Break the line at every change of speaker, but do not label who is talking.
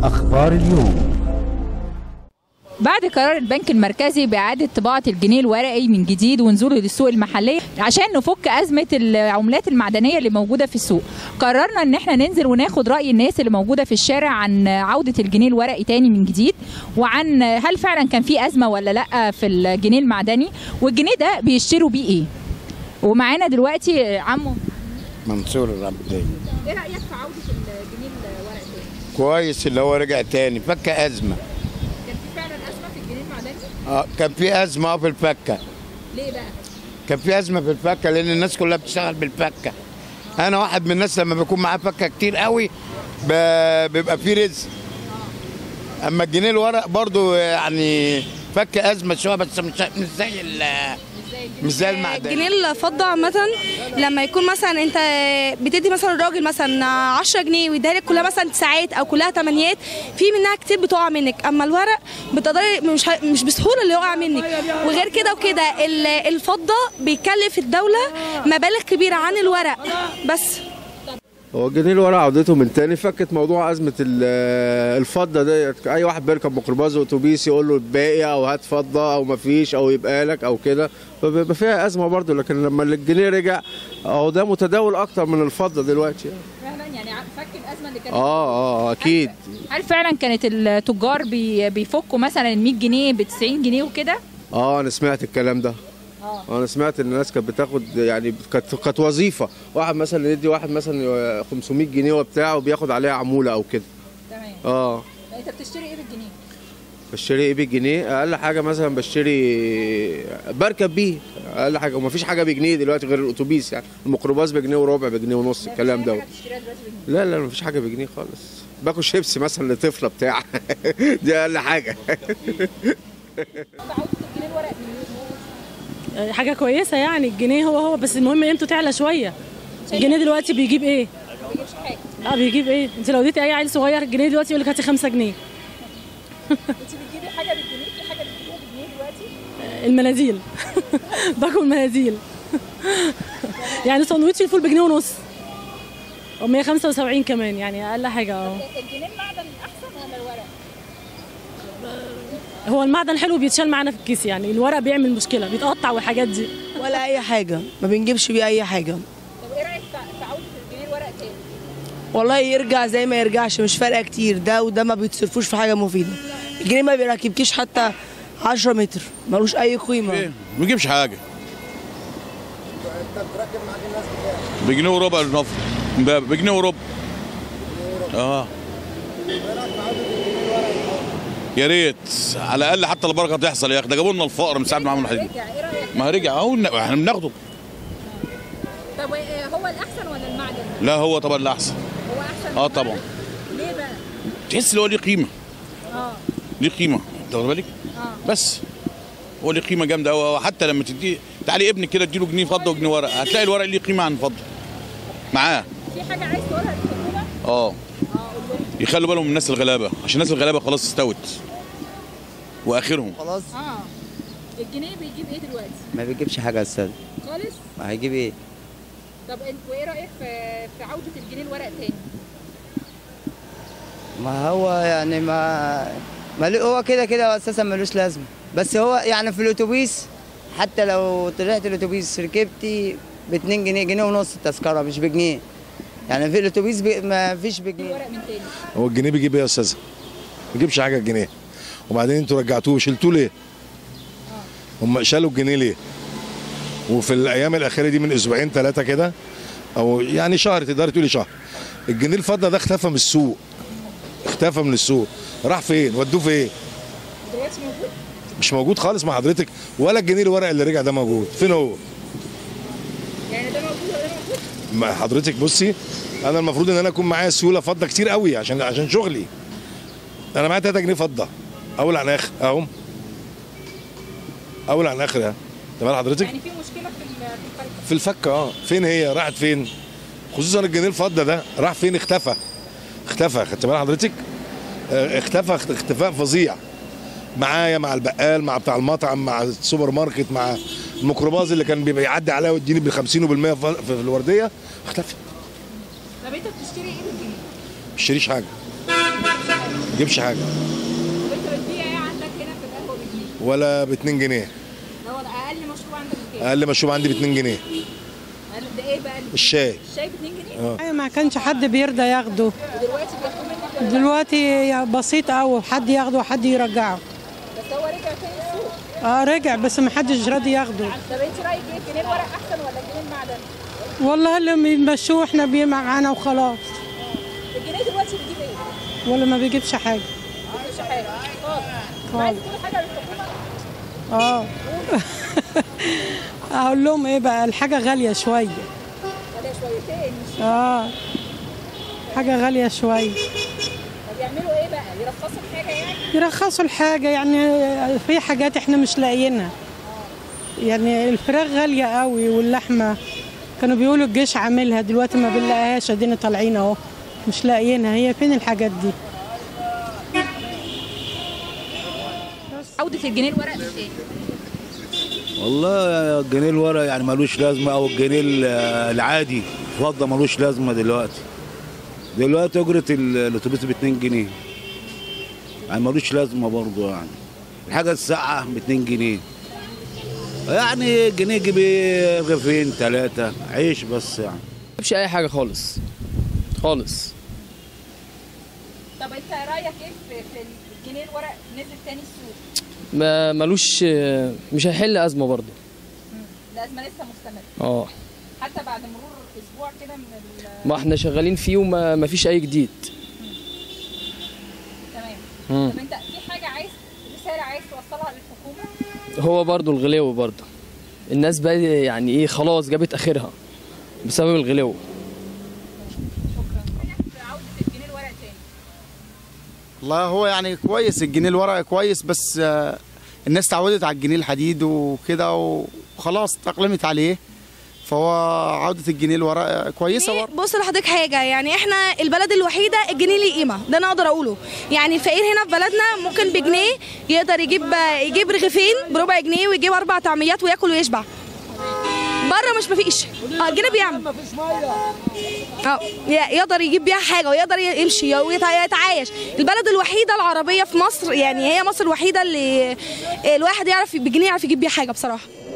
أخبار اليوم
بعد قرار البنك المركزي بإعادة طباعة الجنيه الورقي من جديد ونزوله للسوق المحلية عشان نفك أزمة العملات المعدنية اللي موجودة في السوق قررنا إن احنا ننزل وناخد رأي الناس اللي موجودة في الشارع عن عودة الجنيه الورقي تاني من جديد وعن هل فعلا كان في أزمة ولا لأ في الجنيه المعدني والجنيه ده بيشتروا بيه إيه ومعانا دلوقتي عمو
منصور الرمزي
إيه رأيك في عودة الجنيه الورقي تاني؟
كويس اللي هو رجع تاني فك أزمة
كان في فعلا أزمة في الجنيه المعدني؟
اه كان في أزمة في الفكة
ليه بقى؟
كان في أزمة في الفكة لأن الناس كلها بتشتغل بالفكة أنا واحد من الناس لما بيكون معاه فكة كتير قوي ب- بيبقى في رزق أما الجنيه الورق برضو يعني فك أزمة شوية بس مش مش زي ال- مش زي المعدن
الجنيه الفضة عامة لما يكون مثلا انت بتدي مثلا الراجل مثلا 10 جنيه ويديها لك كلها مثلا تسعات او كلها تمانيات في منها كتير بتقع منك اما الورق بتقدري مش ه- مش بسهولة اللي يقع منك وغير كده وكده ال- الفضة بيكلف الدولة مبالغ كبيرة عن الورق بس
هو الجنيه الورق عودته من تاني فكت موضوع ازمه ال- الفضه ديت اي واحد بيركب ميكروباص واتوبيس يقول له باقي او هات فضه او مفيش او يبقى لك او كده فبيبقى فيها ازمه برضه لكن لما الجنيه رجع اهو ده متداول اكتر من الفضه دلوقتي يعني.
فعلا يعني فك الأزمة اللي كانت
اه اه اكيد
هل فعلا كانت التجار بي بيفكوا مثلا ال 100 جنيه ب 90 جنيه وكده؟
اه انا سمعت الكلام ده انا سمعت ان الناس كانت بتاخد يعني كانت كانت وظيفه واحد مثلا يدي واحد مثلا 500 جنيه وبتاع وبياخد عليها عموله او كده
تمام
اه
انت بتشتري ايه بالجنيه؟
بشتري ايه بالجنيه اقل حاجه مثلا بشتري بركب بيه اقل حاجه ومفيش حاجه بجنيه دلوقتي غير الاتوبيس يعني الميكروباص بجنيه وربع بجنيه ونص الكلام ده لا لا مفيش حاجه بجنيه خالص باكل شيبسي مثلا لطفله بتاع دي اقل حاجه
حاجة كويسة يعني الجنيه هو هو بس المهم قيمته تعلى شوية الجنيه دلوقتي بيجيب ايه؟ اه بيجيب ايه؟ انت لو اديتي اي عيل صغير الجنيه دلوقتي يقول لك هاتي 5 جنيه
انت بتجيبي حاجه بالجنيه في حاجه بتجيبيها بالجنيه دلوقتي؟
المناديل باكل مناديل يعني ساندوتش الفول بجنيه ونص و 175 كمان يعني اقل حاجة اه
الجنيه المعدن احسن ولا الورق؟
هو المعدن حلو بيتشال معانا في الكيس يعني الورق بيعمل مشكلة بيتقطع والحاجات دي
ولا اي حاجه ما بنجيبش بيه اي حاجه
طب ايه رايك في في عوده الجنيه الورق تاني؟
والله يرجع زي ما يرجعش مش فارقه كتير ده وده ما بيتصرفوش في حاجه مفيده الجنيه ما بيركبكيش حتى 10 متر ملوش اي قيمه
ما بيجيبش حاجه بجنيه وربع النفر ب- بجنيه وربع اه يا ريت على الاقل حتى البركه تحصل يا اخي ده جابوا لنا الفقر من ساعه ما عملوا الحديد
رجع ايه رايك؟
ما رجع اهو ن- احنا بناخده
طب إيه هو الاحسن ولا المعدن؟
لا هو طبعا اللي احسن
هو احسن
اه
من
طبعا
المعدن؟ ليه بقى؟
تحس ان هو ليه قيمه
اه
ليه قيمه انت واخد بالك
اه
بس هو ليه قيمه جامده قوي حتى لما تديه تعالي ابنك كده اديله جنيه فضه وجنيه ورق هتلاقي الورق ليه قيمه عن الفضه معاه
في حاجه عايز تقولها للحكومه؟
اه يخلوا بالهم من الناس الغلابه عشان الناس الغلابه خلاص استوت واخرهم
خلاص
اه الجنيه بيجيب ايه دلوقتي؟
ما بيجيبش حاجه يا استاذ
خالص؟
ما هيجيب ايه
طب انت وايه رايك في في عوده الجنيه الورق تاني؟
ما هو يعني ما ما ليه- هو كده كده اساسا ملوش لازمه بس هو يعني في الاتوبيس حتى لو طلعت الاتوبيس ركبتي ب 2 جنيه جنيه ونص التذكره مش بجنيه يعني في الاتوبيس بي ما فيش بجنيه
ورق من تاني
هو الجنيه بيجيب ايه يا استاذه؟ ما بيجيبش حاجه الجنيه وبعدين انتوا رجعتوه شلتوه ليه؟ هم شالوا الجنيه ليه؟ وفي الايام الاخيره دي من اسبوعين ثلاثه كده او يعني شهر تقدري تقولي شهر الجنيه الفضه ده اختفى من السوق اختفى من السوق راح فين؟ ودوه فين؟
دلوقتي موجود؟
مش موجود خالص مع حضرتك ولا الجنيه الورق اللي رجع ده موجود فين هو؟
يعني ده موجود ولا ده موجود؟
ما حضرتك بصي انا المفروض ان انا اكون معايا سيوله فضه كتير قوي عشان عشان شغلي انا معايا 3 جنيه فضه اول عن اخر اهو اول عن اخر اهي تمام حضرتك
يعني في مشكله في ال- في الفرق
في الفكه اه فين هي راحت فين خصوصا الجنيه الفضه ده راح فين اختفى اختفى خدت بال حضرتك آه، اختفى اخت- اختفاء فظيع معايا مع البقال مع بتاع المطعم مع السوبر ماركت مع الميكروباص اللي كان بيبقى يعدي عليا ويديني بال 50 وبال 100 في الورديه اختفت
طب انت بتشتري ايه بالجنيه؟
ما بشتريش حاجه ما تجيبش حاجه
طب انت بتبيع ايه عندك هنا في القهوه بجنيه؟
ولا ب 2 جنيه
هو اقل مشروب عندك بكام؟
اقل مشروب عندي ب 2 جنيه
أقل ده ايه بقى؟ اللي-
الشاي
الشاي ب 2 جنيه؟
أيوة ما كانش حد بيرضى ياخده
ودلوقتي بياخدوا منك ولا لا؟
دلوقتي بسيط قوي حد ياخده وحد يرجعه
بس هو رجع تاني السوق
اه رجع بس ما حدش راضي ياخده
طب انت رايك ايه الجنيه الورق احسن ولا الجنيه المعدن؟
والله اللي بيمشوه احنا بيه معانا وخلاص
الجنيه دلوقتي بيجيب ايه؟
ولا ما بيجيبش حاجه
مفيش حاجه خالص عايز تقول حاجه للحكومه؟
اه اقول لهم ايه بقى الحاجه غاليه شويه
ولا شويتين مش
اه حاجه غاليه شويه
طب يعملوا ايه بقى؟ يرخصوا الحاجه يعني؟
يرخصوا الحاجه يعني في حاجات احنا مش لاقيينها يعني الفراخ غاليه قوي واللحمه كانوا بيقولوا الجيش عاملها دلوقتي ما بنلاقيهاش ادينا طالعين اهو مش لاقيينها هي فين الحاجات دي
عوده الجنيه الورق تاني
والله الجنيه الورق يعني ملوش لازمه او الجنيه ال- العادي فضه ملوش لازمه دلوقتي دلوقتي اجره ال- الاتوبيس ب 2 جنيه يعني ملوش لازمه برضه يعني الحاجه الساعه ب 2 جنيه يعني جنيه يجيب إيه؟ رغيفين ثلاثه عيش بس يعني
مش اي حاجه خالص خالص
طب انت رايك ايه في, في الجنيه الورق نزل تاني السوق؟
ما ملوش مش هيحل ازمه برضه
الازمه لسه مستمره
اه
حتى بعد مرور اسبوع كده من ال-
ما احنا شغالين فيه وما ما فيش اي جديد
تمام
مم.
طب انت في حاجه عايز رساله عايز توصلها للحكومه؟
هو برضه الغلو برضه الناس بقى يعني ايه خلاص جابت اخرها بسبب الغلو
عوده الجنيه الورق تاني
والله هو يعني كويس الجنيه الورق كويس بس آه، الناس تعودت على الجنيه الحديد وكده وخلاص تأقلمت عليه فهو عودة الجنيه الورق كويسة برضه
بص لحضرتك حاجه يعني احنا البلد الوحيده الجنيه ليه قيمه ده انا اقدر اقوله يعني الفقير هنا في بلدنا ممكن بجنيه يقدر يجيب يجيب رغيفين بربع جنيه ويجيب اربع طعميات وياكل ويشبع بره مش مفيش اه الجنيه بيعمل اه ي- يقدر يجيب بيها حاجه ويقدر ي- يمشي ويتعايش البلد الوحيده العربيه في مصر يعني هي مصر الوحيده اللي الواحد يعرف بجنيه يعرف يجيب بيها حاجه بصراحه